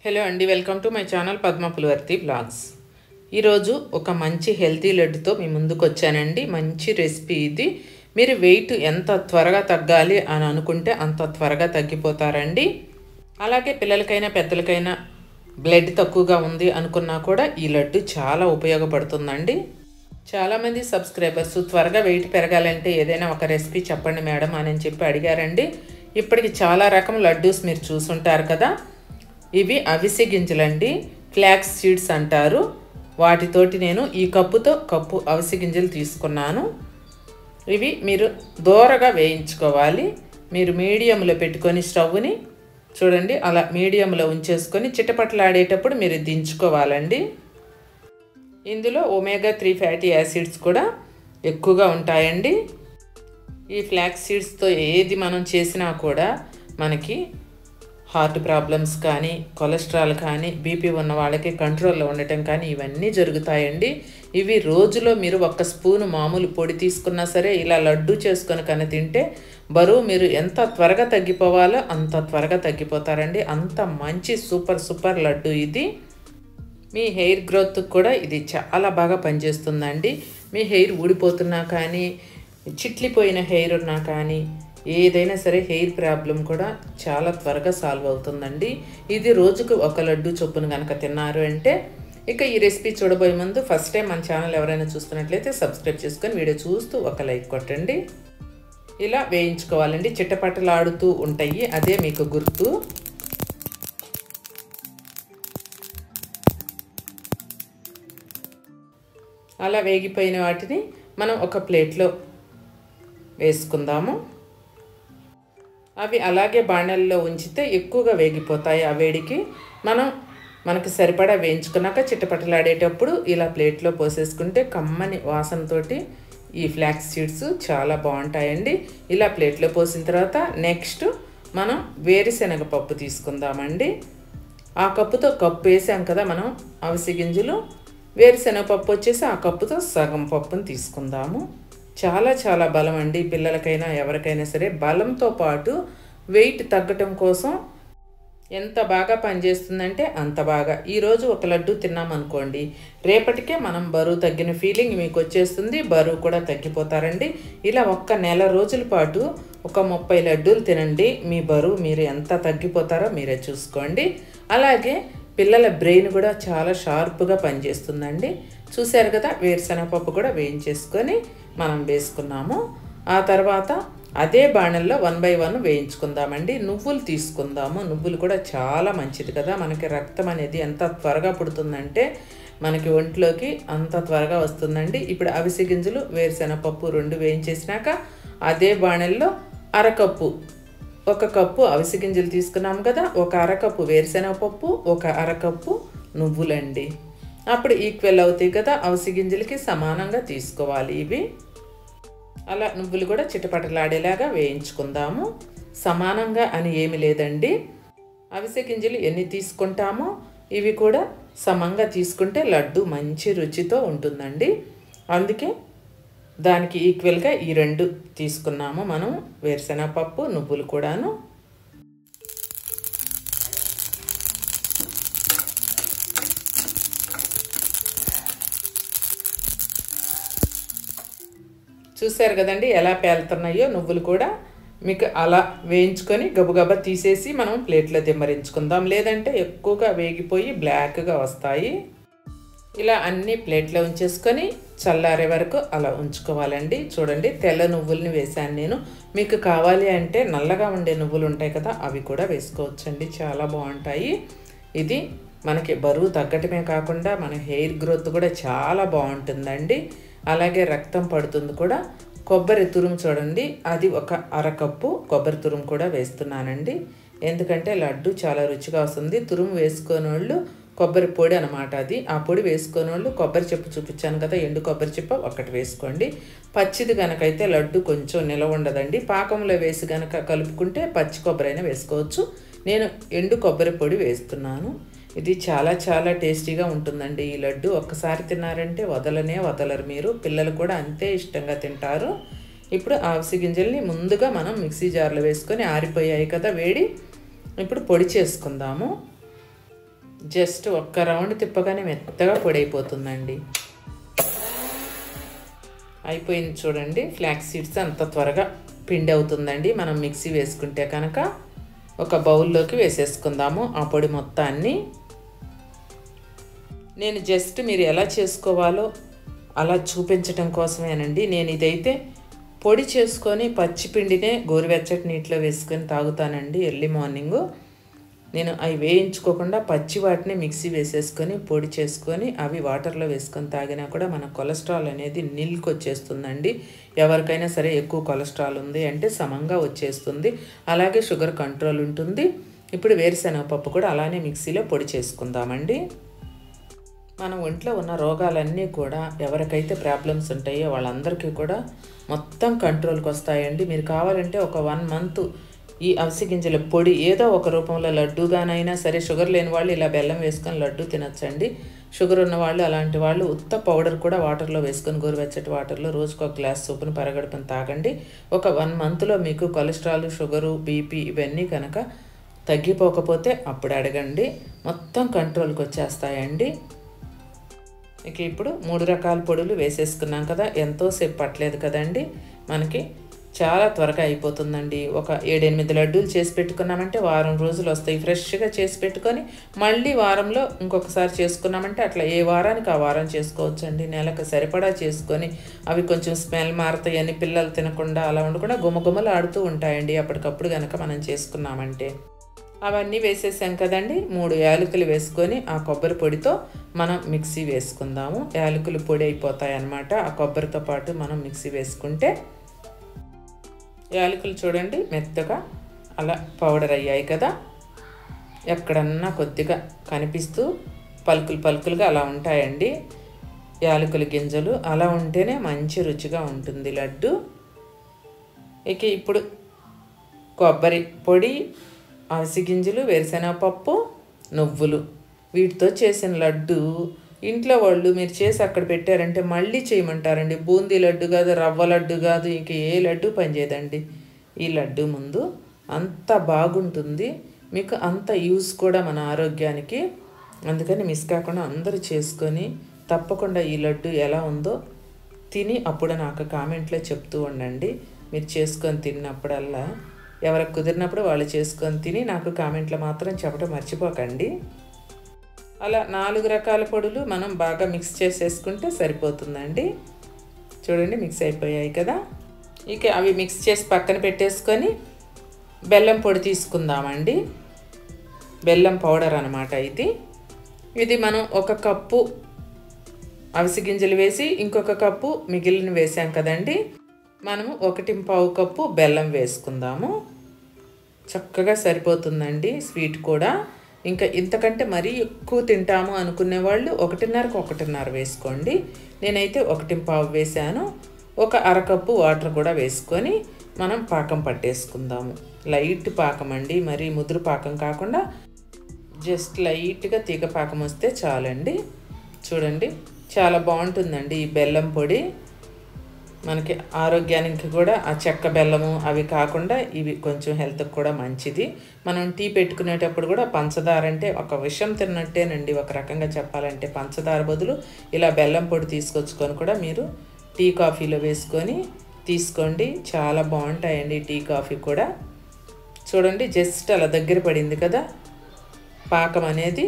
hello అండి welcome to my channel Padma Pulivarthi blogs ఈరోజు ఒక మంచి హెల్తీ లడ్డుతో మీ ముందుకు వచ్చానండి మంచి రెసిపీ ఇది మీరు వెయిట్ ఎంత త్వరగా తగ్గాలి అని అనుకుంటే అంత త్వరగా తగ్గిపోతారండి అలాగే పిల్లలకైనా పెద్దలకైనా బ్లడ్ తక్కువగా ఉంది అనుకున్నా కూడా ఈ లడ్డు చాలా ఉపయోగపడుతుందండి చాలామంది సబ్స్క్రైబర్స్ త్వరగా వెయిట్ పెరగాలంటే ఏదైనా ఒక రెసిపీ చెప్పండి మేడం అని చెప్పి అడిగారండి ఇప్పటికి చాలా రకం లడ్డూస్ మీరు చూసుంటారు కదా ఇవి అవిసె గింజలండి ఫ్లాక్స్ సీడ్స్ అంటారు వాటితోటి నేను ఈ కప్పుతో కప్పు అవిసె గింజలు తీసుకున్నాను ఇవి మీరు దూరగా వేయించుకోవాలి మీరు మీడియంలో పెట్టుకొని స్టవ్ని చూడండి అలా మీడియంలో ఉంచేసుకొని చిటపట్లాడేటప్పుడు మీరు దించుకోవాలండి ఇందులో ఒమేగా త్రీ ఫ్యాటీ యాసిడ్స్ కూడా ఎక్కువగా ఉంటాయండి ఈ ఫ్లాక్స్ సీడ్స్తో ఏది మనం చేసినా కూడా మనకి హార్ట్ ప్రాబ్లమ్స్ కానీ కొలెస్ట్రాల్ కానీ బీపీ ఉన్న వాళ్ళకి కంట్రోల్లో ఉండటం కానీ ఇవన్నీ జరుగుతాయండి ఇవి రోజులో మీరు ఒక్క స్పూను మామూలు పొడి తీసుకున్నా సరే ఇలా లడ్డు చేసుకొని కను తింటే బరువు మీరు ఎంత త్వరగా తగ్గిపోవాలో అంత త్వరగా తగ్గిపోతారండి అంత మంచి సూపర్ సూపర్ లడ్డు ఇది మీ హెయిర్ గ్రోత్ కూడా ఇది చాలా బాగా పనిచేస్తుందండి మీ హెయిర్ ఊడిపోతున్నా కానీ చిట్లిపోయిన హెయిర్ ఉన్నా కానీ ఏదైనా సరే హెయిర్ ప్రాబ్లం కూడా చాలా త్వరగా సాల్వ్ అవుతుందండి ఇది రోజుకు ఒక లడ్డు చొప్పున కనుక తిన్నారు అంటే ఇక ఈ రెసిపీ చూడబోయే ముందు ఫస్ట్ టైం మన ఛానల్ ఎవరైనా చూస్తున్నట్లయితే సబ్స్క్రైబ్ చేసుకొని వీడియో చూస్తూ ఒక లైక్ కొట్టండి ఇలా వేయించుకోవాలండి చిట్టపట్టలాడుతూ ఉంటాయి అదే మీకు గుర్తు అలా వేగిపోయిన వాటిని మనం ఒక ప్లేట్లో వేసుకుందాము అవి అలాగే బాణల్లో ఉంచితే ఎక్కువగా వేగిపోతాయి ఆ వేడికి మనం మనకి సరిపడా వేయించుకున్నాక చిట్టపట్టలాడేటప్పుడు ఇలా ప్లేట్లో పోసేసుకుంటే కమ్మని వాసనతోటి ఈ ఫ్లాక్స్ సీడ్స్ చాలా బాగుంటాయండి ఇలా ప్లేట్లో పోసిన తర్వాత నెక్స్ట్ మనం వేరుశనగ పప్పు తీసుకుందామండి ఆ కప్పుతో కప్పు వేసాం కదా మనం అవిసె గింజలు వేరుశనగ పప్పు వచ్చేసి ఆ కప్పుతో సగం పప్పును తీసుకుందాము చాలా చాలా బలం అండి పిల్లలకైనా ఎవరికైనా సరే బలంతో పాటు వెయిట్ తగ్గటం కోసం ఎంత బాగా పనిచేస్తుందంటే అంత బాగా ఈరోజు ఒక లడ్డు తిన్నామనుకోండి రేపటికే మనం బరువు తగ్గిన ఫీలింగ్ మీకు వచ్చేస్తుంది బరువు కూడా తగ్గిపోతారండి ఇలా ఒక్క నెల రోజుల పాటు ఒక ముప్పై లడ్డూలు తినండి మీ బరువు మీరు ఎంత తగ్గిపోతారో మీరే చూసుకోండి అలాగే పిల్లల బ్రెయిన్ కూడా చాలా షార్ప్గా పనిచేస్తుందండి చూశారు కదా వేరుశనగపప్పు కూడా వేయించేసుకొని మనం వేసుకున్నాము ఆ తర్వాత అదే బాణల్లో వన్ బై వన్ వేయించుకుందామండి నువ్వులు తీసుకుందాము నువ్వులు కూడా చాలా మంచిది కదా మనకి రక్తం అనేది ఎంత త్వరగా పుడుతుందంటే మనకి ఒంట్లోకి అంత త్వరగా వస్తుందండి ఇప్పుడు అవిసె గింజలు వేరుశనగపప్పు రెండు వేయించేసినాక అదే బాణల్లో అరకప్పు ఒక కప్పు అవిసె గింజలు తీసుకున్నాము కదా ఒక అరకప్పు వేరుశనగపప్పు ఒక అరకప్పు నువ్వులండి అప్పుడు ఈక్వెల్ అవుతాయి కదా అవిసె గింజలకి సమానంగా తీసుకోవాలి ఇవి అలా నువ్వులు కూడా చిటపటలాడేలాగా వేయించుకుందాము సమానంగా అని ఏమి లేదండి అవిసె గింజలు ఎన్ని తీసుకుంటామో ఇవి కూడా సమంగా తీసుకుంటే లడ్డు మంచి రుచితో ఉంటుందండి అందుకే దానికి ఈక్వల్గా ఈ రెండు తీసుకున్నాము మనం వేరుశనగపప్పు నువ్వులు కూడాను చూశారు కదండి ఎలా పేలుతున్నాయో నువ్వులు కూడా మీకు అలా వేయించుకొని గబగబా తీసేసి మనం ప్లేట్లో దిమ్మరించుకుందాం లేదంటే ఎక్కువగా వేగిపోయి బ్లాక్గా వస్తాయి ఇలా అన్ని ప్లేట్లో ఉంచేసుకొని చల్లారే వరకు అలా ఉంచుకోవాలండి చూడండి తెల్ల నువ్వుల్ని వేసాను నేను మీకు కావాలి అంటే నల్లగా ఉండే నువ్వులు ఉంటాయి కదా అవి కూడా వేసుకోవచ్చండి చాలా బాగుంటాయి ఇది మనకి బరువు తగ్గటమే కాకుండా మన హెయిర్ గ్రోత్ కూడా చాలా బాగుంటుందండి అలాగే రక్తం పడుతుంది కూడా కొబ్బరి తురుము చూడండి అది ఒక అరకప్పు కొబ్బరి తురుము కూడా వేస్తున్నానండి ఎందుకంటే లడ్డు చాలా రుచిగా వస్తుంది తురుము వేసుకొని వాళ్ళు కొబ్బరి పొడి అనమాట అది ఆ పొడి వేసుకొని వాళ్ళు కొబ్బరి చెప్పు చూపించాను కదా ఎండు కొబ్బరి చెప్ప ఒకటి వేసుకోండి పచ్చిది కనుకైతే లడ్డు కొంచెం నిలవ ఉండదండి పాకంలో వేసి కనుక కలుపుకుంటే పచ్చి కొబ్బరి అయినా వేసుకోవచ్చు నేను ఎండు కొబ్బరి పొడి వేస్తున్నాను ఇది చాలా చాలా టేస్టీగా ఉంటుందండి ఈ లడ్డు ఒక్కసారి తిన్నారంటే వదలనే వదలరు మీరు పిల్లలు కూడా అంతే ఇష్టంగా తింటారు ఇప్పుడు ఆవసి గింజల్ని ముందుగా మనం మిక్సీ జార్లో వేసుకొని ఆరిపోయాయి కదా వేడి ఇప్పుడు పొడి చేసుకుందాము జస్ట్ ఒక్క రౌండ్ తిప్పగానే మెత్తగా పొడి అయిపోతుందండి అయిపోయింది చూడండి ఫ్లాక్స్ సీడ్స్ అంత త్వరగా పిండి అవుతుందండి మనం మిక్సీ వేసుకుంటే కనుక ఒక బౌల్లోకి వేసేసుకుందాము ఆ పొడి మొత్తాన్ని నేను జస్ట్ మీరు ఎలా చేసుకోవాలో అలా చూపించటం కోసమేనండి నేను ఇదైతే పొడి చేసుకొని పచ్చిపిండినే గోరువెచ్చటి నీటిలో వేసుకొని తాగుతానండి ఎర్లీ మార్నింగు నేను అవి వేయించుకోకుండా పచ్చి వాటిని మిక్సీ వేసేసుకొని పొడి చేసుకొని అవి వాటర్లో వేసుకొని తాగినా కూడా మన కొలెస్ట్రాల్ అనేది నిల్కి వచ్చేస్తుందండి ఎవరికైనా సరే ఎక్కువ కొలెస్ట్రాల్ ఉంది అంటే సమంగా వచ్చేస్తుంది అలాగే షుగర్ కంట్రోల్ ఉంటుంది ఇప్పుడు వేరుశనగ పప్పు కూడా అలానే మిక్సీలో పొడి చేసుకుందామండి మన ఒంట్లో ఉన్న రోగాలన్నీ కూడా ఎవరికైతే ప్రాబ్లమ్స్ ఉంటాయో వాళ్ళందరికీ కూడా మొత్తం కంట్రోల్కి వస్తాయండి మీరు కావాలంటే ఒక వన్ మంత్ ఈ అవిసి గింజల పొడి ఏదో ఒక రూపంలో లడ్డూగానైనా సరే షుగర్ లేని వాళ్ళు ఇలా బెల్లం వేసుకొని లడ్డు తినచ్చండి షుగర్ ఉన్న వాళ్ళు అలాంటి వాళ్ళు ఉత్త పౌడర్ కూడా వాటర్లో వేసుకొని గోరువెచ్చటి వాటర్లో రోజుకు ఒక గ్లాస్ చొప్పున పరగడుపుని తాగండి ఒక వన్ మంత్లో మీకు కొలెస్ట్రాల్ షుగరు బీపీ ఇవన్నీ కనుక తగ్గిపోకపోతే అప్పుడు అడగండి మొత్తం కంట్రోల్కి వచ్చేస్తాయండి ఇక ఇప్పుడు మూడు రకాల పొడులు వేసేసుకున్నాం కదా ఎంతోసేపు పట్టలేదు కదండి మనకి చాలా త్వరగా అయిపోతుందండి ఒక ఏడెనిమిది లడ్డూలు చేసి పెట్టుకున్నామంటే వారం రోజులు వస్తాయి ఫ్రెష్గా చేసి పెట్టుకొని మళ్ళీ వారంలో ఇంకొకసారి చేసుకున్నామంటే అట్లా ఏ వారానికి ఆ వారం చేసుకోవచ్చండి నెలకు సరిపడా చేసుకొని అవి కొంచెం స్మెల్ మారుతాయని పిల్లలు తినకుండా అలా ఉండకుండా గుమగుమలు ఆడుతూ ఉంటాయండి అప్పటికప్పుడు కనుక మనం చేసుకున్నామంటే అవన్నీ వేసేసాం కదండి మూడు యాలకులు వేసుకొని ఆ కొబ్బరి పొడితో మనం మిక్సీ వేసుకుందాము యాలకులు పొడి అయిపోతాయి అన్నమాట ఆ కొబ్బరితో పాటు మనం మిక్సీ వేసుకుంటే యాలకులు చూడండి మెత్తగా అలా పౌడర్ అయ్యాయి కదా ఎక్కడన్నా కొద్దిగా కనిపిస్తూ పలుకులు పలుకులుగా అలా ఉంటాయండి యాలకుల గింజలు అలా ఉంటేనే మంచి రుచిగా ఉంటుంది లడ్డు ఇక ఇప్పుడు కొబ్బరి పొడి అవిసి గింజలు వేరుశనగపప్పు నువ్వులు వీటితో చేసిన లడ్డు ఇంట్లో వాళ్ళు మీరు చేసి అక్కడ పెట్టారంటే మళ్ళీ చేయమంటారండి బూందీ లడ్డు కాదు రవ్వ లడ్డు కాదు ఇంక ఏ లడ్డు పనిచేయదండి ఈ లడ్డు ముందు అంత బాగుంటుంది మీకు అంత యూస్ కూడా మన ఆరోగ్యానికి అందుకని మిస్ కాకుండా అందరూ చేసుకొని తప్పకుండా ఈ లడ్డు ఎలా ఉందో తిని అప్పుడు నాకు కామెంట్లో చెప్తూ ఉండండి మీరు చేసుకొని తిన్నప్పుడల్లా ఎవరికి కుదిరినప్పుడు వాళ్ళు చేసుకొని తిని నాకు కామెంట్లో మాత్రం చెప్పడం మర్చిపోకండి అలా నాలుగు రకాల పొడులు మనం బాగా మిక్స్ చేసేసుకుంటే సరిపోతుందండి చూడండి మిక్స్ అయిపోయాయి కదా ఇక అవి మిక్స్ చేసి పక్కన పెట్టేసుకొని బెల్లం పొడి తీసుకుందామండి బెల్లం పౌడర్ అనమాట ఇది ఇది మనం ఒక కప్పు అవిసి గింజలు వేసి ఇంకొక కప్పు మిగిలిన వేసాం కదండి మనము ఒకటి పావు కప్పు బెల్లం వేసుకుందాము చక్కగా సరిపోతుందండి స్వీట్ కూడా ఇంకా ఇంతకంటే మరీ ఎక్కువ తింటాము అనుకునే వాళ్ళు ఒకటిన్నరకు ఒకటిన్నర వేసుకోండి నేనైతే ఒకటి పావు వేసాను ఒక అరకప్పు వాటర్ కూడా వేసుకొని మనం పాకం పట్టేసుకుందాము లైట్ పాకం అండి మరీ ముదురు పాకం కాకుండా జస్ట్ లైట్గా తీగ పాకం వస్తే చాలండి చూడండి చాలా బాగుంటుందండి ఈ బెల్లం పొడి మనకి ఆరోగ్యానికి కూడా ఆ చెక్క బెల్లము అవి కాకుండా ఇవి కొంచెం హెల్త్కి కూడా మంచిది మనం టీ పెట్టుకునేటప్పుడు కూడా పంచదార అంటే ఒక విషం తిన్నట్టేనండి ఒక రకంగా చెప్పాలంటే పంచదార బదులు ఇలా బెల్లం పొడి తీసుకొచ్చుకొని కూడా మీరు టీ కాఫీలో వేసుకొని తీసుకోండి చాలా బాగుంటాయండి టీ కాఫీ కూడా చూడండి జస్ట్ అలా దగ్గర పడింది కదా పాకం అనేది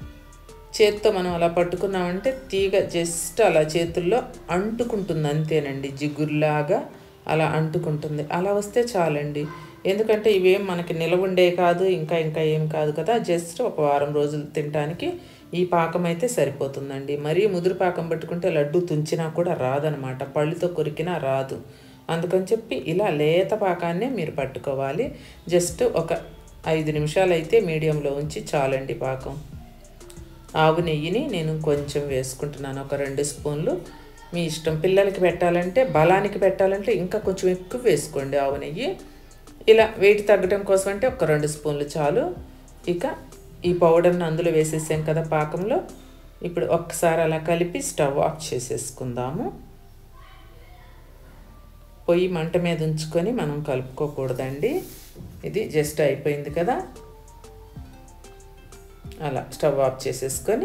చేత్తో మనం అలా పట్టుకున్నామంటే తీగ జస్ట్ అలా చేతుల్లో అంటుకుంటుంది అంతేనండి జిగుర్లాగా అలా అంటుకుంటుంది అలా వస్తే చాలండి ఎందుకంటే ఇవేం మనకి నిలవ ఉండే కాదు ఇంకా ఇంకా ఏం కాదు కదా జస్ట్ ఒక వారం రోజులు తినడానికి ఈ పాకం అయితే సరిపోతుందండి మరీ ముదురు పాకం పట్టుకుంటే లడ్డు తుంచినా కూడా రాదనమాట పళ్ళుతో కొరికినా రాదు అందుకని చెప్పి ఇలా లేత పాకాన్నే మీరు పట్టుకోవాలి జస్ట్ ఒక ఐదు నిమిషాలు అయితే మీడియంలో ఉంచి చాలండి పాకం ఆవు నెయ్యిని నేను కొంచెం వేసుకుంటున్నాను ఒక రెండు స్పూన్లు మీ ఇష్టం పిల్లలకి పెట్టాలంటే బలానికి పెట్టాలంటే ఇంకా కొంచెం ఎక్కువ వేసుకోండి ఆవు నెయ్యి ఇలా వెయిట్ తగ్గడం కోసం అంటే ఒక రెండు స్పూన్లు చాలు ఇక ఈ పౌడర్ని అందులో వేసేసాం కదా పాకంలో ఇప్పుడు ఒక్కసారి అలా కలిపి స్టవ్ ఆఫ్ చేసేసుకుందాము పొయ్యి మంట మీద ఉంచుకొని మనం కలుపుకోకూడదండి ఇది జస్ట్ అయిపోయింది కదా అలా స్టవ్ ఆఫ్ చేసేసుకొని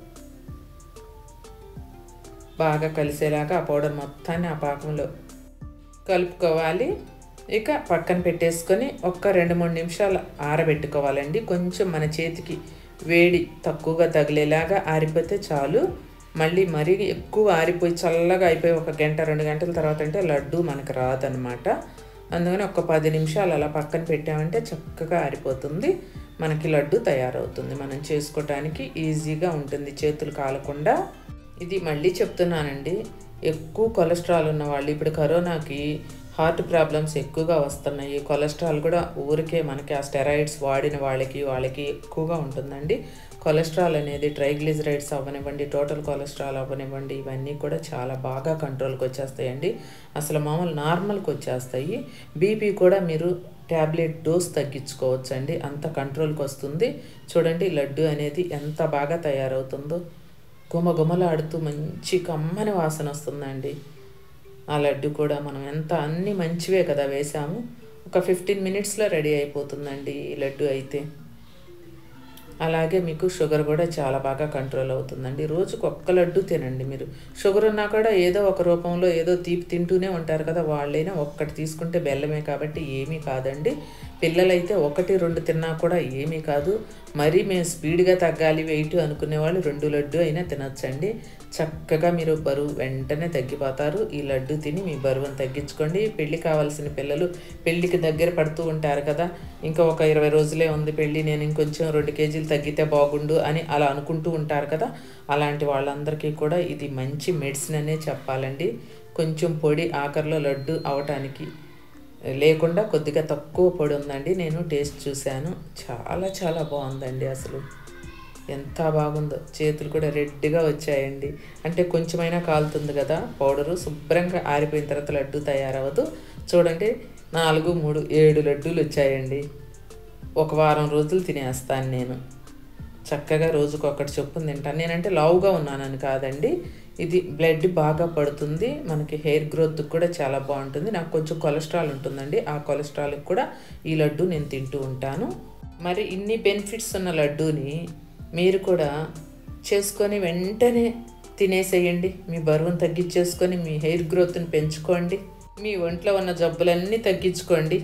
బాగా కలిసేలాగా ఆ పౌడర్ మొత్తాన్ని ఆ పాకంలో కలుపుకోవాలి ఇక పక్కన పెట్టేసుకొని ఒక్క రెండు మూడు నిమిషాలు ఆరబెట్టుకోవాలండి కొంచెం మన చేతికి వేడి తక్కువగా తగిలేలాగా ఆరిపోతే చాలు మళ్ళీ మరీ ఎక్కువ ఆరిపోయి చల్లగా అయిపోయి ఒక గంట రెండు గంటల తర్వాత అంటే లడ్డు మనకు రాదనమాట అందుకని ఒక పది నిమిషాలు అలా పక్కన పెట్టామంటే చక్కగా ఆరిపోతుంది మనకి లడ్డు తయారవుతుంది మనం చేసుకోవటానికి ఈజీగా ఉంటుంది చేతులు కాలకుండా ఇది మళ్ళీ చెప్తున్నానండి ఎక్కువ కొలెస్ట్రాల్ ఉన్న వాళ్ళు ఇప్పుడు కరోనాకి హార్ట్ ప్రాబ్లమ్స్ ఎక్కువగా వస్తున్నాయి కొలెస్ట్రాల్ కూడా ఊరికే మనకి ఆ స్టెరాయిడ్స్ వాడిన వాళ్ళకి వాళ్ళకి ఎక్కువగా ఉంటుందండి కొలెస్ట్రాల్ అనేది ట్రైగ్లిజరైడ్స్ అవ్వనివ్వండి టోటల్ కొలెస్ట్రాల్ అవ్వనివ్వండి ఇవన్నీ కూడా చాలా బాగా కంట్రోల్కి వచ్చేస్తాయండి అసలు మామూలు నార్మల్కి వచ్చేస్తాయి బీపీ కూడా మీరు ట్యాబ్లెట్ డోస్ తగ్గించుకోవచ్చు అండి అంత కంట్రోల్కి వస్తుంది చూడండి లడ్డు అనేది ఎంత బాగా తయారవుతుందో గుమగుమలాడుతూ మంచి కమ్మని వాసన వస్తుందండి ఆ లడ్డు కూడా మనం ఎంత అన్ని మంచివే కదా వేసాము ఒక ఫిఫ్టీన్ మినిట్స్లో రెడీ అయిపోతుందండి ఈ లడ్డు అయితే అలాగే మీకు షుగర్ కూడా చాలా బాగా కంట్రోల్ అవుతుందండి రోజుకు ఒక్క లడ్డు తినండి మీరు షుగర్ ఉన్నా కూడా ఏదో ఒక రూపంలో ఏదో తీపి తింటూనే ఉంటారు కదా వాళ్ళైనా ఒక్కటి తీసుకుంటే బెల్లమే కాబట్టి ఏమీ కాదండి పిల్లలైతే ఒకటి రెండు తిన్నా కూడా ఏమీ కాదు మరీ మేము స్పీడ్గా తగ్గాలి వెయిట్ అనుకునే వాళ్ళు రెండు లడ్డు అయినా తినొచ్చండి చక్కగా మీరు బరువు వెంటనే తగ్గిపోతారు ఈ లడ్డు తిని మీ బరువును తగ్గించుకోండి పెళ్ళి కావాల్సిన పిల్లలు పెళ్ళికి దగ్గర పడుతూ ఉంటారు కదా ఇంకా ఒక ఇరవై రోజులే ఉంది పెళ్ళి నేను ఇంకొంచెం రెండు కేజీలు తగ్గితే బాగుండు అని అలా అనుకుంటూ ఉంటారు కదా అలాంటి వాళ్ళందరికీ కూడా ఇది మంచి మెడిసిన్ అనే చెప్పాలండి కొంచెం పొడి ఆఖరిలో లడ్డు అవటానికి లేకుండా కొద్దిగా తక్కువ పొడి ఉందండి నేను టేస్ట్ చూశాను చాలా చాలా బాగుందండి అసలు ఎంత బాగుందో చేతులు కూడా రెడ్గా వచ్చాయండి అంటే కొంచెమైనా కాలుతుంది కదా పౌడరు శుభ్రంగా ఆరిపోయిన తర్వాత లడ్డు తయారవ్వదు చూడండి నాలుగు మూడు ఏడు లడ్డూలు వచ్చాయండి ఒక వారం రోజులు తినేస్తాను నేను చక్కగా రోజుకు ఒకటి చొప్పున తింటాను నేనంటే లావుగా ఉన్నానని కాదండి ఇది బ్లడ్ బాగా పడుతుంది మనకి హెయిర్ గ్రోత్ కూడా చాలా బాగుంటుంది నాకు కొంచెం కొలెస్ట్రాల్ ఉంటుందండి ఆ కొలెస్ట్రాల్కి కూడా ఈ లడ్డు నేను తింటూ ఉంటాను మరి ఇన్ని బెనిఫిట్స్ ఉన్న లడ్డూని మీరు కూడా చేసుకొని వెంటనే తినేసేయండి మీ బరువును తగ్గించేసుకొని మీ హెయిర్ గ్రోత్ని పెంచుకోండి మీ ఒంట్లో ఉన్న జబ్బులన్నీ తగ్గించుకోండి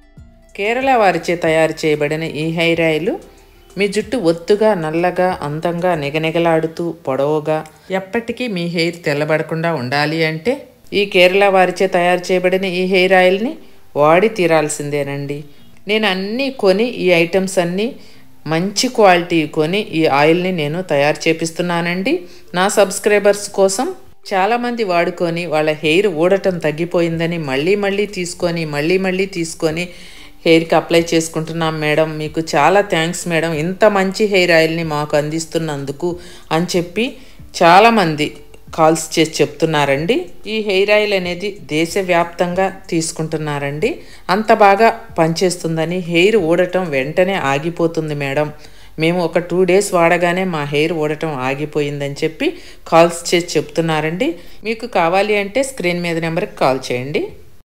కేరళ వారిచే తయారు చేయబడిన ఈ హెయిర్ ఆయిల్ మీ జుట్టు ఒత్తుగా నల్లగా అందంగా నిగనిగలాడుతూ పొడవుగా ఎప్పటికీ మీ హెయిర్ తెల్లబడకుండా ఉండాలి అంటే ఈ కేరళ వారిచే తయారు చేయబడిన ఈ హెయిర్ ఆయిల్ని వాడి తీరాల్సిందేనండి నేను అన్నీ కొని ఈ ఐటమ్స్ అన్నీ మంచి క్వాలిటీ కొని ఈ ఆయిల్ని నేను తయారు చేపిస్తున్నానండి నా సబ్స్క్రైబర్స్ కోసం చాలామంది వాడుకొని వాళ్ళ హెయిర్ ఊడటం తగ్గిపోయిందని మళ్ళీ మళ్ళీ తీసుకొని మళ్ళీ మళ్ళీ తీసుకొని హెయిర్కి అప్లై చేసుకుంటున్నాం మేడం మీకు చాలా థ్యాంక్స్ మేడం ఇంత మంచి హెయిర్ ఆయిల్ని మాకు అందిస్తున్నందుకు అని చెప్పి చాలామంది కాల్స్ చేసి చెప్తున్నారండి ఈ హెయిర్ ఆయిల్ అనేది దేశవ్యాప్తంగా తీసుకుంటున్నారండి అంత బాగా పనిచేస్తుందని హెయిర్ ఊడటం వెంటనే ఆగిపోతుంది మేడం మేము ఒక టూ డేస్ వాడగానే మా హెయిర్ ఊడటం ఆగిపోయిందని చెప్పి కాల్స్ చేసి చెప్తున్నారండి మీకు కావాలి అంటే స్క్రీన్ మీద నెంబర్కి కాల్ చేయండి